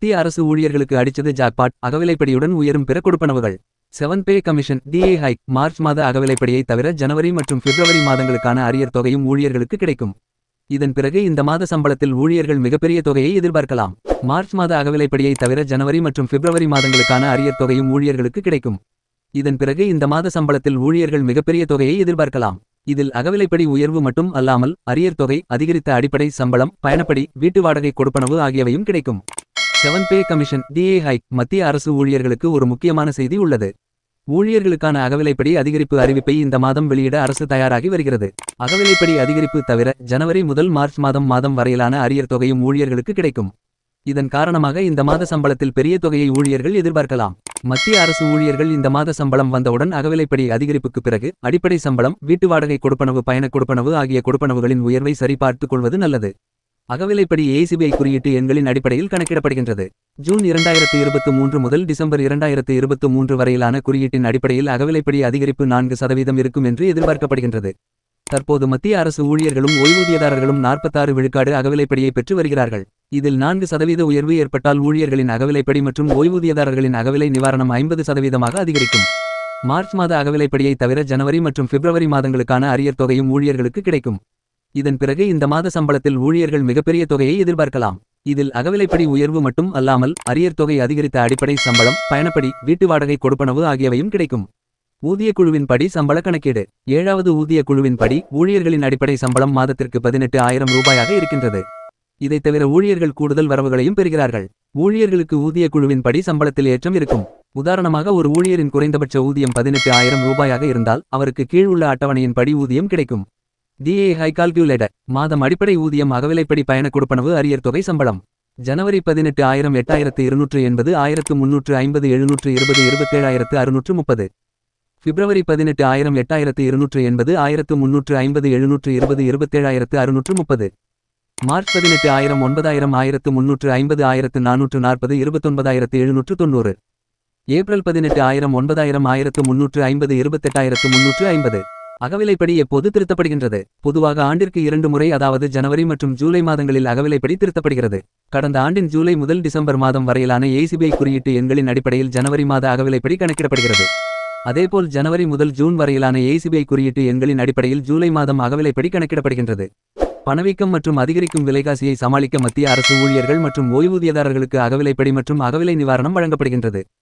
மத்திய அரசு ஊழியர்களுக்கு அடிச்சது ஜாக்பாட் அகவிலைப்படியுடன் உயரும் பிற கொடுப்பனவுகள் seven pay commission DA hike March மாத அகவிலைப்படியை தவிர ஜனவரி மற்றும் பிப்ரவரி மாதங்களுக்கான அரியர் தொகையும் ஊழியர்களுக்கு கிடைக்கும் இதன் பிறகு இந்த மாத சம்பளத்தில் ஊழியர்கள் மிகப்பெரிய தொகையை எதிர்பார்க்கலாம் மார்ச் மாத அகவிலைப்படியை தவிர ஜனவரி மற்றும் பிப்ரவரி மாதங்களுக்கான அரியர் தொகையும் ஊழியர்களுக்கு கிடைக்கும் இதன் பிறகு இந்த மாத சம்பளத்தில் ஊழியர்கள் மிகப்பெரிய தொகையை எதிர்பார்க்கலாம் இதில் அகவிலைப்படி உயர்வு மட்டும் அல்லாமல் அரியர் தொகை அதிகரித்த அடிப்படை சம்பளம் பயணப்படி வீட்டு வாடகை கொடுப்பனவு ஆகியவையும் கிடைக்கும் seven pay commission DA hike மத்திய அரசு ஊழியர்களுக்கு ஒரு முக்கியமான செய்தி உள்ளது ஊழியர்களுக்கான அகவிலைப்படி அதிகரிப்பு அறிவிப்பை இந்த மாதம் வெளியிட அரசு தயாராகி வருகிறது அகவிலைப்படி அதிகரிப்பு தவிர ஜனவரி முதல் மார்ச் மாதம் மாதம் வரையிலான அரியர் தொகையும் ஊழியர்களுக்கு கிடைக்கும் இதன் காரணமாக இந்த மாத சம்பளத்தில் பெரிய தொகையை ஊழியர்கள் எதிர்பார்க்கலாம் மத்திய அரசு ஊழியர்கள் இந்த மாத சம்பளம் வந்தவுடன் அகவிலைப்படி அதிகரிப்புக்கு பிறகு அடிப்படை சம்பளம் வீட்டு வாடகை கொடுப்பனவு பயண கொடுப்பனவு ஆகிய கொடுப்பனவுகளின் உயர்வை சரிபார்த்துக் கொள்வது நல்லது அகவிலைப்படி ஏசிபிஐ குறியீட்டு எண்களின் அடிப்படையில் கணக்கிடப்படுகின்றது ஜூன் இரண்டாயிரத்து இருபத்து மூன்று முதல் டிசம்பர் இரண்டாயிரத்து இருபத்து மூன்று வரையிலான குறியீட்டின் அடிப்படையில் அகவிலைப்படி அதிகரிப்பு நான்கு சதவீதம் இருக்கும் என்று எதிர்பார்க்கப்படுகின்றது தற்போது மத்திய அரசு ஊழியர்களும் ஓய்வூதியதாரர்களும் நாற்பத்தாறு விழுக்காடு அகவிலைப்படியை பெற்று வருகிறார்கள் இதில் நான்கு சதவீத உயர்வு ஏற்பட்டால் ஊழியர்களின் அகவிலைப்படி மற்றும் ஓய்வூதியதாரர்களின் அகவிலை நிவாரணம் ஐம்பது சதவீதமாக அதிகரிக்கும் மார்ச் மாத அகவிலைப்படியை தவிர ஜனவரி மற்றும் பிப்ரவரி மாதங்களுக்கான அரியர் தொகையும் ஊழியர்களுக்கு கிடைக்கும் இதன் பிறகு இந்த மாத சம்பளத்தில் ஊழியர்கள் மிகப்பெரிய தொகையை எதிர்பார்க்கலாம் இதில் அகவிலைப்படி உயர்வு மட்டும் அல்லாமல் அரியர் தொகை அதிகரித்த அடிப்படை சம்பளம் பயணப்படி வீட்டு வாடகை கொடுப்பனவு ஆகியவையும் கிடைக்கும் ஊதியக் குழுவின் படி சம்பள கணக்கீடு ஏழாவது ஊதிய குழுவின் படி ஊழியர்களின் அடிப்படை சம்பளம் மாதத்திற்கு பதினெட்டு ஆயிரம் ரூபாயாக இருக்கின்றது இதைத் தவிர ஊழியர்கள் கூடுதல் வரவுகளையும் பெறுகிறார்கள் ஊழியர்களுக்கு ஊதிய குழுவின் படி சம்பளத்தில் ஏற்றம் இருக்கும் உதாரணமாக ஒரு ஊழியரின் குறைந்தபட்ச ஊதியம் பதினெட்டு ஆயிரம் ரூபாயாக இருந்தால் அவருக்கு கீழ் உள்ள அட்டவணையின் படி ஊதியம் கிடைக்கும் டிஏ ஹை கால்குலேட்டர் மாதம் அடிப்படை ஊதியம் அகவிலைப்படி பயண கொடுப்பனவு அரியர் தொகை சம்பளம் ஜனவரி பதினெட்டு ஆயிரம் எட்டாயிரத்து இருநூற்று எண்பது ஆயிரத்து முன்னூற்று ஐம்பது எழுநூற்று இருபது இருபத்தேழாயிரத்து அறுநூற்று முப்பது பிப்ரவரி பதினெட்டு ஆயிரம் எட்டாயிரத்து இருநூற்று எண்பது ஆயிரத்து முன்னூற்று ஐம்பது எழுநூற்று இருபது இருபத்தேழாயிரத்து அறுநூற்று முப்பது மார்ச் பதினெட்டு ஆயிரம் ஒன்பதாயிரம் ஆயிரத்து முன்னூற்று ஐம்பது ஆயிரத்து நானூற்று நாற்பது இருபத்தொன்பதாயிரத்து எழுநூற்று தொண்ணூறு ஏப்ரல் பதினெட்டு ஆயிரம் ஒன்பதாயிரம் ஆயிரத்து முன்னூற்று ஐம்பது இருபத்தெட்டாயிரத்து முன்னூற்று ஐம்பது அகவிலைப்படி எப்போது திருத்தப்படுகின்றது பொதுவாக ஆண்டிற்கு இரண்டு முறை அதாவது ஜனவரி மற்றும் ஜூலை மாதங்களில் அகவிலைப்படி திருத்தப்படுகிறது கடந்த ஆண்டின் ஜூலை முதல் டிசம்பர் மாதம் வரையிலான ஏசிபிஐ குறியீட்டு எண்களின் அடிப்படையில் ஜனவரி மாத அகவிலைப்படி கணக்கிடப்படுகிறது அதேபோல் ஜனவரி முதல் ஜூன் வரையிலான ஏசிபிஐ குறியீட்டு எண்களின் அடிப்படையில் ஜூலை மாதம் அகவிலைப்படி கணக்கிடப்படுகின்றது பணவீக்கம் மற்றும் அதிகரிக்கும் விலைவாசியை சமாளிக்க மத்திய அரசு ஊழியர்கள் மற்றும் ஓய்வூதியதாரர்களுக்கு அகவிலைப்படி மற்றும் அகவிலை நிவாரணம் வழங்கப்படுகின்றது